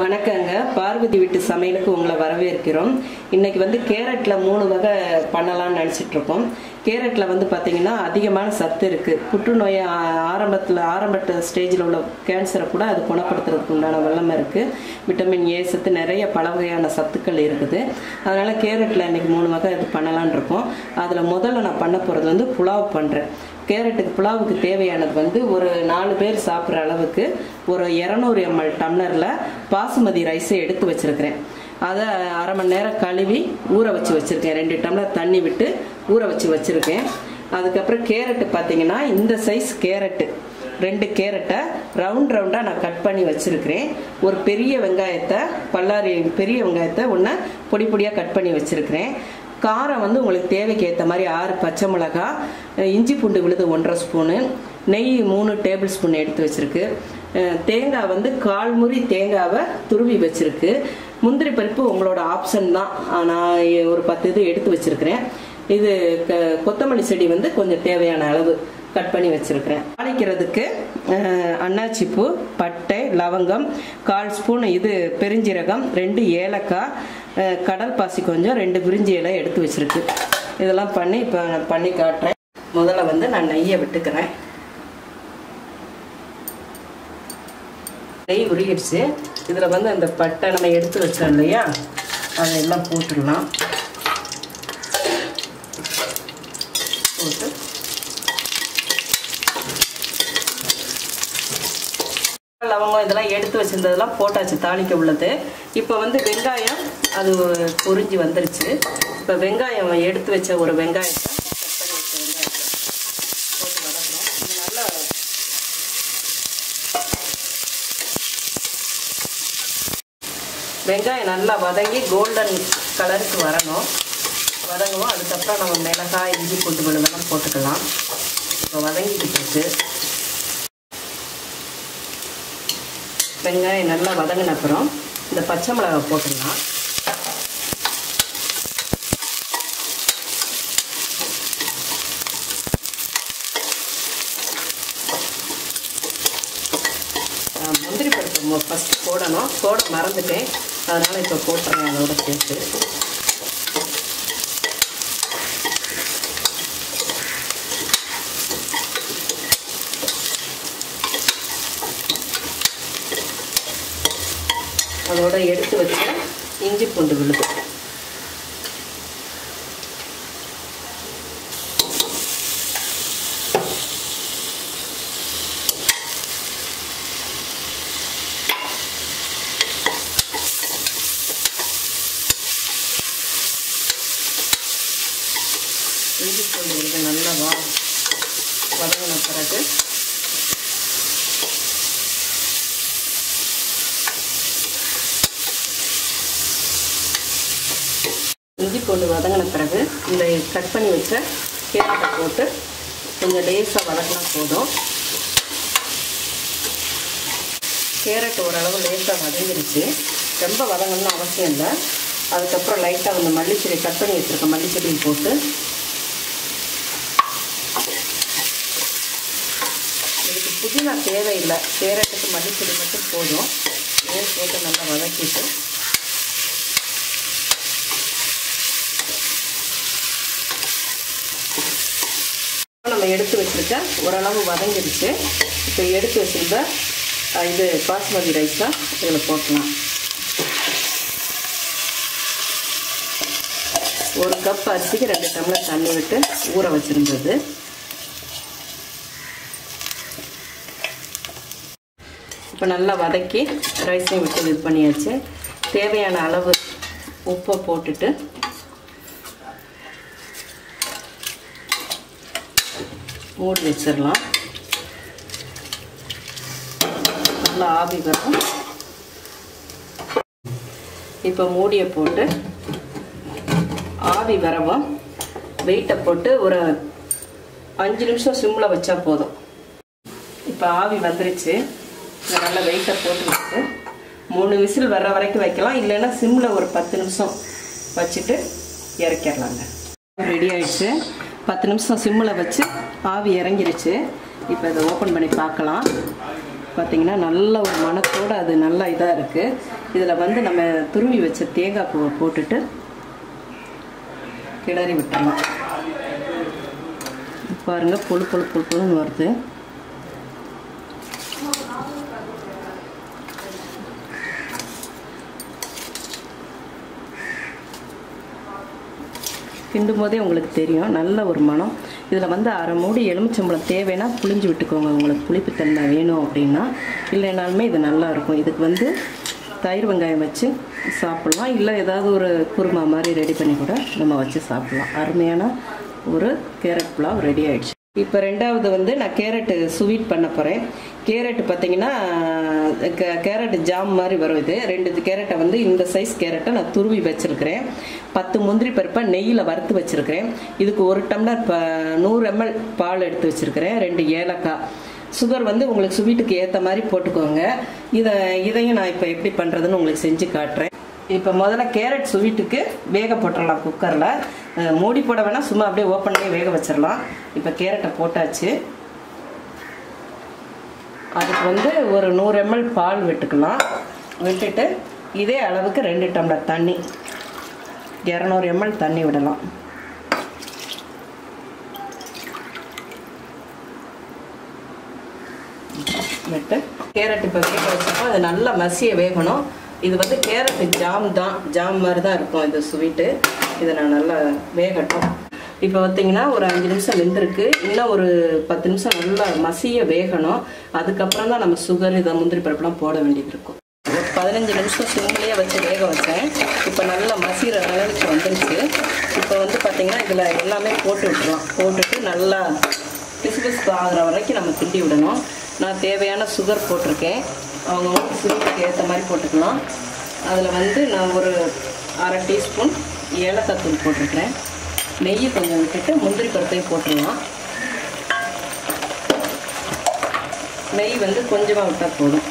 வணக்கங்க பார்வதி வீட்டு சமையலுக்கு உங்களை வரவேற்கிறோம் இன்னைக்கு வந்து கேரட்ல மூணு வகை பண்ணலாம்னு நினச்சிட்டு இருக்கோம் கேரட்ல வந்து பார்த்தீங்கன்னா அதிகமான சத்து இருக்கு புற்றுநோய் ஆ- ஆரம்பத்தில் ஆரம்ப ஸ்டேஜில் உள்ள கேன்சரை கூட அது குணப்படுத்துறதுக்கு உண்டான வல்லமை இருக்கு விட்டமின் ஏ சத்து நிறைய பல வகையான சத்துக்கள் இருக்குது அதனால கேரட்ல இன்னைக்கு மூணு வகை இது பண்ணலாம்னு இருக்கோம் அதில் முதல்ல நான் பண்ண போகிறது வந்து புலாவ் பண்ணுறேன் கேரட்டுக்கு புலாவுக்கு தேவையானது வந்து ஒரு நாலு பேர் சாப்பிட்ற அளவுக்கு ஒரு இரநூறு எம்எல் டம்ளரில் பாசுமதி ரைஸை எடுத்து வச்சிருக்கிறேன் அதை அரை மணி நேரம் கழுவி ஊற வச்சு வச்சுருக்கேன் ரெண்டு டம்ளர் தண்ணி விட்டு ஊற வச்சு வச்சுருக்கேன் அதுக்கப்புறம் கேரட்டு பார்த்தீங்கன்னா இந்த சைஸ் கேரட்டு ரெண்டு கேரட்டை ரவுண்ட் ரவுண்டாக நான் கட் பண்ணி வச்சுருக்கிறேன் ஒரு பெரிய வெங்காயத்தை பல்லாரி பெரிய வெங்காயத்தை ஒன்று பொடி பொடியாக கட் பண்ணி வச்சுருக்கிறேன் காரம் வந்து உங்களுக்கு தேவைக்கு ஏற்ற மாதிரி ஆறு பச்சை மிளகா அஹ் இஞ்சி பூண்டு விழுது ஒன்றரை ஸ்பூனு நெய் மூணு டேபிள் ஸ்பூன் எடுத்து வச்சிருக்கு அஹ் தேங்காய் வந்து கால் முறி தேங்காவை துருவி வச்சிருக்கு முந்திரி பருப்பு உங்களோட ஆப்ஷன் தான் ஆஹ் நான் ஒரு பத்து இது எடுத்து வச்சிருக்கிறேன் இது க- கொத்தமல்லி செடி வந்து கொஞ்சம் தேவையான அளவு கட் பண்ணி வச்சிருக்கிறேன் தாளிக்கிறதுக்கு அஹ், அன்னாச்சி பூ பட்டை லவங்கம் கால் ஸ்பூன் இது பெருஞ்சீரகம் ரெண்டு ஏலக்காய் அஹ், கடல் பாசி கொஞ்சம் ரெண்டு பிரிஞ்சி இலை எடுத்து வச்சிருக்கு இதெல்லாம் பண்ணி இப்போ நான் பண்ணி காட்டுறேன் முதல்ல வந்து நான் நெய்யை விட்டுக்கிறேன் நெய் உருகிடுச்சு இதில் வந்து அந்த பட்டை நம்ம எடுத்து வச்சோம் இல்லையா அதையெல்லாம் போட்டுடலாம் போட்டு லவங்கம் இதெல்லாம் எடுத்து வச்சிருந்ததெல்லாம் போட்டாச்சு தாளிக்க உள்ளது இப்போ வந்து வெங்காயம் அது பொரிஞ்சு வந்துருச்சு இப்போ வெங்காயம் எடுத்து வச்ச ஒரு வெங்காயத்தை கட் பண்ணி வச்ச வெங்காயத்தை போட்டு வதக்கணும் இது நல்லா வெங்காயம் நல்லா வதங்கி கோல்டன் கலருக்கு வரணும் வதங்குவோம் அதுக்கப்புறம் நம்ம மிளகாய் இஞ்சி பூண்டு விழுதெல்லாம் போட்டுக்கலாம் இப்போ வதங்கிக்கிட்டு இருக்கு வெங்காயம் நல்லா வதங்கின அப்புறம் இந்த பச்சை மிளகாய் போட்டுடலாம் ஆஹ் முந்திரி பருப்பு ஃபஸ்ட்டு போடணும் போட மறந்துட்டேன் அதனால் இப்போ போட்டுறேன் அதோட சேர்த்து அதோட எடுத்து வச்ச இஞ்சி பூண்டு விழுது இஞ்சி பூண்டு விழுது நல்லா வா வதங்கின பிறகு இஞ்சி பூண்டு வதங்கின பிறகு இந்த கட் பண்ணி வச்ச கேரட்டை போட்டு கொஞ்சம் லேசாக வதக்கினா போதும் கேரட் ஓரளவு லேசாக வதங்கிருச்சு ரொம்ப வதங்கணும்னு அவசியம் இல்லை அதுக்கப்புறம் லைட்டாக வந்து மல்லிச்செடி கட் பண்ணி வச்சுருக்க மல்லிச்செடியும் போட்டு இதுக்கு புதினா தேவையில்லை கேரட்டுக்கு மல்லிச்செடி மட்டும் போதும் இதையும் போட்டு நல்லா வதக்கிட்டு நம்ம எடுத்து வச்சிருக்க ஓரளவு வதங்கிடுச்சு இப்போ எடுத்து வச்சிருந்த அஹ், இது பாஸ்மதி ரைஸ் தான் இதில் போட்டலாம் ஒரு கப் அரிசிக்கு ரெண்டு டம்ளர் தண்ணி விட்டு ஊற வச்சிருந்தது இப்போ நல்லா வதக்கி ரைஸையும் விட்டு இது பண்ணியாச்சு தேவையான அளவு உப்பை போட்டுட்டு மூடி வச்சிடலாம் நல்லா ஆவி வரும் இப்போ மூடியை போட்டு ஆவி வரவும் வெயிட்டை போட்டு ஒரு அஞ்சு நிமிஷம் சிம்மில் வச்சா போதும் இப்போ ஆவி வந்துருச்சு இதை நல்லா வெயிட்டை போட்டு வச்சு மூணு விசில் வர்ற வரைக்கும் வைக்கலாம் இல்லைன்னா சிம்மில் ஒரு பத்து நிமிஷம் வச்சுட்டு இறக்கிடலாங்க ரெடி ஆயிடுச்சு பத்து நிமிஷம் சிம்மில் வச்சு ஆவி இறங்கிருச்சு இப்போ இதை ஓப்பன் பண்ணி பார்க்கலாம் பார்த்தீங்கன்னா நல்ல ஒரு மணத்தோடு அது நல்லா இதாக இருக்குது இதில் வந்து நம்ம துருவி வச்ச தேங்காய் பூவை போட்டுட்டு கிளறி விட்டுறலாம் பாருங்க பொழு பொழு பொழு பொழுன்னு வருது கிண்டும் போதே உங்களுக்கு தெரியும் நல்ல ஒரு மனம் இதில் வந்து அரை மூடி எலுமிச்சம்பழம் தேவைன்னா புளிஞ்சு விட்டுக்கோங்க உங்களுக்கு புளிப்புத்தன்மை வேணும் அப்படின்னா இல்லைனாலுமே இது நல்லா இருக்கும் இதுக்கு வந்து தயிர் வெங்காயம் வச்சு சாப்பிட்லாம் இல்லை ஏதாவது ஒரு குருமா மாதிரி ரெடி பண்ணி கூட நம்ம வச்சு சாப்பிட்லாம் அருமையான ஒரு கேரட் புலாவ் ரெடி ஆயிடுச்சு இப்போ ரெண்டாவது வந்து நான் கேரட்டு ஸ்வீட் பண்ண போகிறேன் கேரட் பார்த்தீங்கன்னா கே- கேரட் ஜாம் மாதிரி வரும் இது ரெண்டு கேரட்டை வந்து இந்த சைஸ் கேரட்டை நான் துருவி வச்சிருக்கிறேன் பத்து முந்திரி பருப்பை நெய்யில் வறுத்து வச்சிருக்கிறேன் இதுக்கு ஒரு டம்ளர் ப நூறு எம்எல் பால் எடுத்து வச்சிருக்கிறேன் ரெண்டு ஏலக்காய் சுகர் வந்து உங்களுக்கு ஸ்வீட்டுக்கு ஏற்ற மாதிரி போட்டுக்கோங்க இதை இதையும் நான் இப்போ எப்படி பண்ணுறதுன்னு உங்களுக்கு செஞ்சு காட்டுறேன் இப்போ முதல்ல கேரட் ஸ்வீட்டுக்கு வேக போட்டுடலாம் குக்கரில் மூடி போட வேணால் சும்மா அப்படியே ஓப்பன் பண்ணி வேக வச்சிடலாம் இப்போ கேரட்டை போட்டாச்சு அதுக்கு வந்து ஒரு நூறு எம்எல் பால் விட்டுக்கலாம் விட்டுட்டு இதே அளவுக்கு ரெண்டு டம்ளர் தண்ணி இரநூறு எம்எல் தண்ணி விடலாம் விட்டு கேரட் இப்போ வேக வச்சப்போ அது நல்லா மசிய வேகணும் இது வந்து கேரட் ஜாம் தான் ஜாம் மாதிரி தான் இருக்கும் இது ஸ்வீட்டு இதை நான் நல்லா வேகட்டும் இப்போ பார்த்தீங்கன்னா ஒரு அஞ்சு நிமிஷம் வெந்திருக்கு இன்னும் ஒரு பத்து நிமிஷம் நல்லா மசிய வேகணும் அதுக்கப்புறம் தான் நம்ம சுகர் இதை முந்திரி பருப்புலாம் போட வேண்டியது இருக்கும் ஒரு பதினஞ்சு நிமிஷம் சிம்லேயே வச்சு வேக வச்சேன் இப்போ நல்லா மசிகிற அளவுக்கு வந்துருச்சு இப்போ வந்து பார்த்தீங்கன்னா இதில் எல்லாமே போட்டு விட்டுறலாம் போட்டுட்டு நல்லா பிசுபிசுப்பு ஆகிற வரைக்கும் நம்ம கிண்டி விடணும் நான் தேவையான சுகர் போட்டிருக்கேன் அவங்க சுகருக்கு ஏற்ற மாதிரி போட்டுக்கலாம் அதில் வந்து நான் ஒரு அரை டீஸ்பூன் ஏலக்காய் தூள் போட்டிருக்கிறேன் நெய் கொஞ்சம் விட்டுட்டு முந்திரி பருப்பையும் போட்டுடலாம் நெய் வந்து கொஞ்சமாக விட்டால் போதும்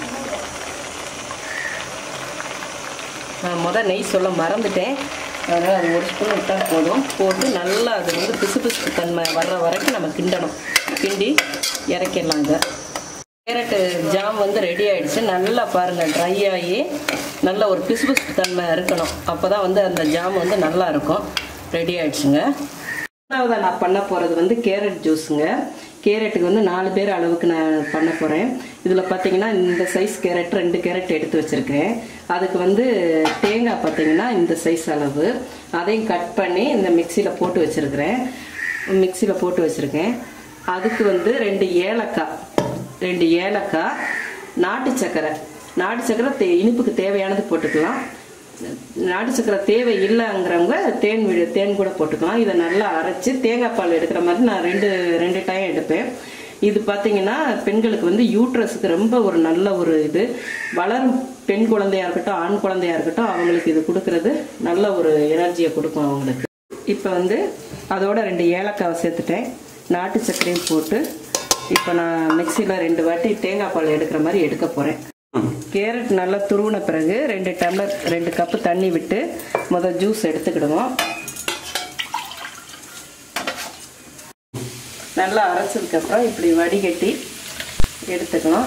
நான் முதல் நெய் சொல்ல மறந்துட்டேன் அதனால் அது ஒரு ஸ்பூன் விட்டால் போதும் போட்டு நல்லா அது வந்து பிசு பிசுப்பு தன்மை வர்ற வரைக்கும் நம்ம கிண்டணும் கிண்டி இறக்கிடலாம் இதை கேரட்டு ஜாம் வந்து ரெடி ஆயிடுச்சு நல்லா பாருங்கள் ட்ரை ஆகி நல்ல ஒரு பிசுபிசுப்பு தன்மை இருக்கணும் அப்போ தான் வந்து அந்த ஜாம் வந்து நல்லா இருக்கும் ரெடி ஆயிடுச்சுங்க மூணாவதாக நான் பண்ண போகிறது வந்து கேரட் ஜூஸுங்க கேரட்டுக்கு வந்து நாலு பேர் அளவுக்கு நான் பண்ண போகிறேன் இதில் பார்த்தீங்கன்னா இந்த சைஸ் கேரட் ரெண்டு கேரட் எடுத்து வச்சுருக்கேன் அதுக்கு வந்து தேங்காய் பார்த்தீங்கன்னா இந்த சைஸ் அளவு அதையும் கட் பண்ணி இந்த மிக்சியில் போட்டு வச்சுருக்கிறேன் மிக்சியில் போட்டு வச்சுருக்கேன் அதுக்கு வந்து ரெண்டு ஏலக்காய் ரெண்டு ஏலக்காய் நாட்டு சர்க்கரை நாட்டு சர்க்கரை தே இனிப்புக்கு தேவையானது போட்டுக்கலாம் நாட்டு சக்கரை தேவை இல்லைங்கிறவங்க தேன் விழு தேன் கூட போட்டுக்கலாம் இதை நல்லா அரைச்சி தேங்காய் பால் எடுக்கிற மாதிரி நான் ரெண்டு ரெண்டு டைம் எடுப்பேன் இது பார்த்தீங்கன்னா பெண்களுக்கு வந்து யூட்ரஸுக்கு ரொம்ப ஒரு நல்ல ஒரு இது வளரும் பெண் குழந்தையா இருக்கட்டும் ஆண் குழந்தையா இருக்கட்டும் அவங்களுக்கு இது கொடுக்கறது நல்ல ஒரு எனர்ஜியை கொடுக்கும் அவங்களுக்கு இப்போ வந்து அதோட ரெண்டு ஏலக்காவை சேர்த்துட்டேன் நாட்டு சர்க்கரையும் போட்டு இப்போ நான் மிக்சியில் ரெண்டு வாட்டி தேங்காய் பால் எடுக்கிற மாதிரி எடுக்க போகிறேன் கேரட் நல்லா துருவின பிறகு ரெண்டு டம்ளர் ரெண்டு கப்பு தண்ணி விட்டு முதல் ஜூஸ் எடுத்துக்கிடுவோம் நல்லா அரைச்சதுக்கப்புறம் இப்படி வடிகட்டி எடுத்துக்கலாம்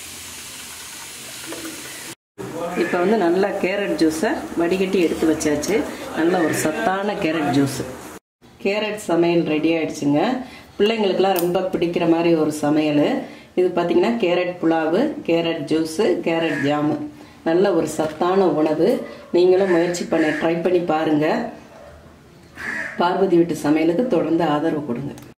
இப்போ வந்து நல்லா கேரட் ஜூஸை வடிகட்டி எடுத்து வச்சாச்சு நல்ல ஒரு சத்தான கேரட் ஜூஸ் கேரட் சமையல் ரெடி ஆயிடுச்சுங்க பிள்ளைங்களுக்கெல்லாம் ரொம்ப பிடிக்கிற மாதிரி ஒரு சமையல் இது பார்த்தீங்கன்னா carrot pulao carrot juice carrot jam நல்ல ஒரு சத்தான உணவு நீங்களும் முயற்சி பண்ண ட்ரை பண்ணி பாருங்கள் பார்வதி வீட்டு சமையலுக்கு தொடர்ந்து ஆதரவு கொடுங்க